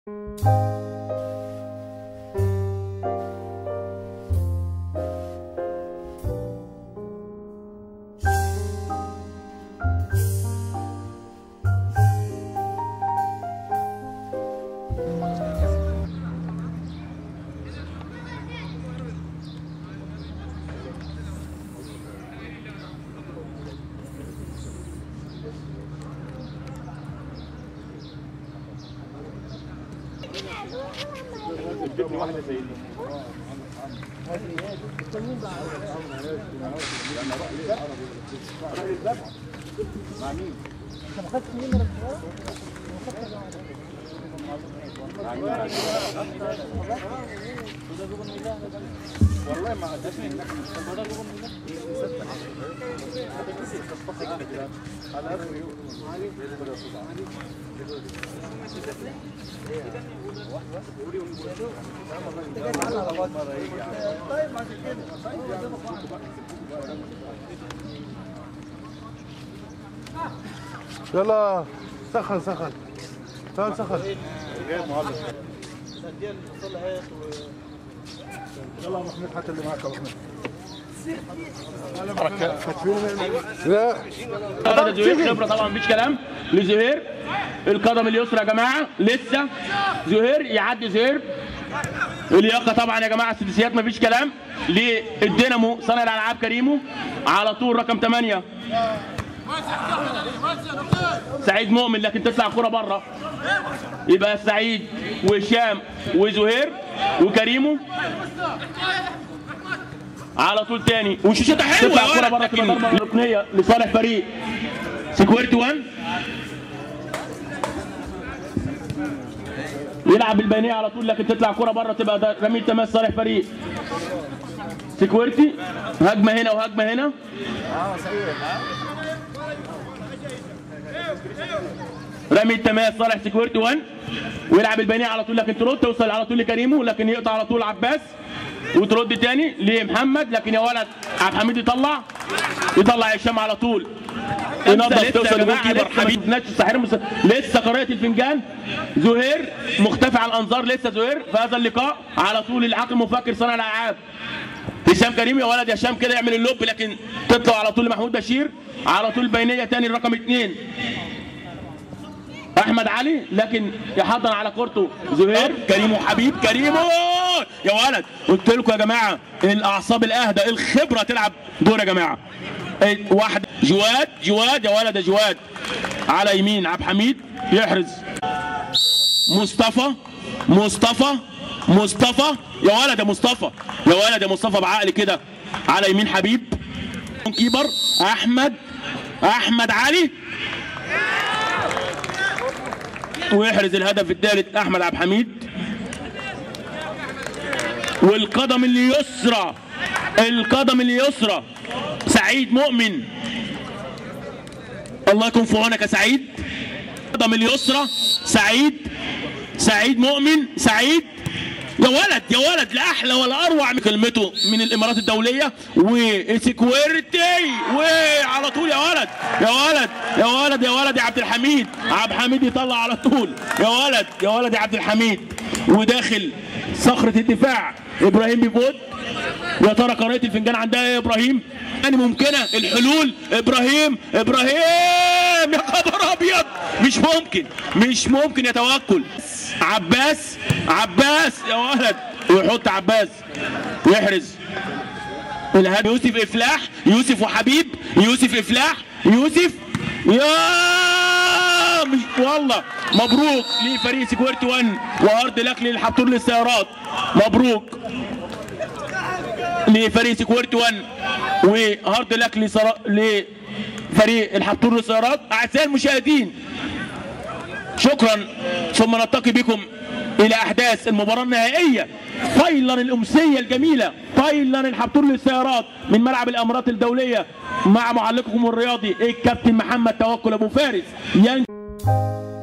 جبني واحدة زي دي مع مين؟ والله ما ادتني هناك يلا سخن سخن تعال سخن غير مهلط يلا ابو حميد حتى اللي معك ابو حميد لا ده زهير خبره طبعا مفيش كلام لزهير القدم اليسرى يا جماعه لسه زهير يعدي زهير اللياقه طبعا يا جماعه السداسيات مفيش كلام للدينامو صانع الالعاب كريمو على طول رقم 8 سعيد مؤمن لكن تطلع الكره بره يبقى سعيد وهشام وزهير وكريمو على طول تاني وشوشتها حلوه تطلع يا الكره ولد بره تبقى لكن ضربه ركنيه لصالح فريق سكويرت 1 يلعب البينيه على طول لكن تطلع كره بره تبقى ده رمي تماس صالح فريق سكويرتي هجمه هنا وهجمه هنا رمي التماس صالح سكويرتي 1 ويلعب البينيه على طول لكن ترد توصل على طول لكريمو لكن يقطع على طول عباس وترد تاني لمحمد لكن يا ولد عبد الحميد يطلع يطلع هشام على طول ينظف لسه يا توصل لجول جماعة، كيبر لسه ما حبيب شفناش الساحر مس... لسه قارئة الفنجان زهير مختفي على الانظار لسه زهير في هذا اللقاء على طول العقل المفكر صانع الالعاب هشام كريم يا ولد يا هشام كده يعمل اللوب لكن تطلع على طول لمحمود بشير على طول بينيه تاني الرقم اثنين احمد علي لكن يحضن على كورته زهير كريمو حبيب كريمو يا ولد قلت لكم يا جماعه الاعصاب الاهدى الخبره تلعب دور يا جماعه إيه، واحد جواد جواد يا ولد يا جواد على يمين عبد الحميد يحرز مصطفى مصطفى مصطفى يا ولد يا مصطفى يا ولد يا مصطفى بعقل كده على يمين حبيب كيبر احمد احمد علي ويحرز الهدف الثالث احمد عبد الحميد والقدم اليسرى القدم اليسرى سعيد مؤمن الله يكون في عونك يا سعيد القدم اليسرى سعيد سعيد مؤمن سعيد يا ولد يا ولد لا احلى ولا اروع من كلمته من الامارات الدوليه وسكويرتي وعلى طول يا ولد يا ولد يا ولد يا ولد يا عبد الحميد عبد الحميد يطلع على طول يا ولد يا ولد يا عبد الحميد وداخل صخره الدفاع ابراهيم بيفوت يا ترى قناه الفنجان عندها ايه يا ابراهيم؟ يعني ممكنه الحلول ابراهيم ابراهيم يا خبر ابيض مش ممكن مش ممكن يا توكل عباس عباس يا ولد ويحط عباس ويحرز الهدف يوسف افلاح يوسف وحبيب يوسف افلاح يوسف يا مش والله مبروك لفريق سكويرتي 1 وارض لك للحبطور للسيارات مبروك لفريق سكويرتي 1 وهارد لك لصرا... لفريق الحبطور للسيارات اعزائي المشاهدين شكرا ثم نلتقي بكم الى احداث المباراه النهائيه فاينل الامسيه الجميله فاينل الحبطور للسيارات من ملعب الامارات الدوليه مع معلقكم الرياضي الكابتن محمد توكل ابو فارس ين...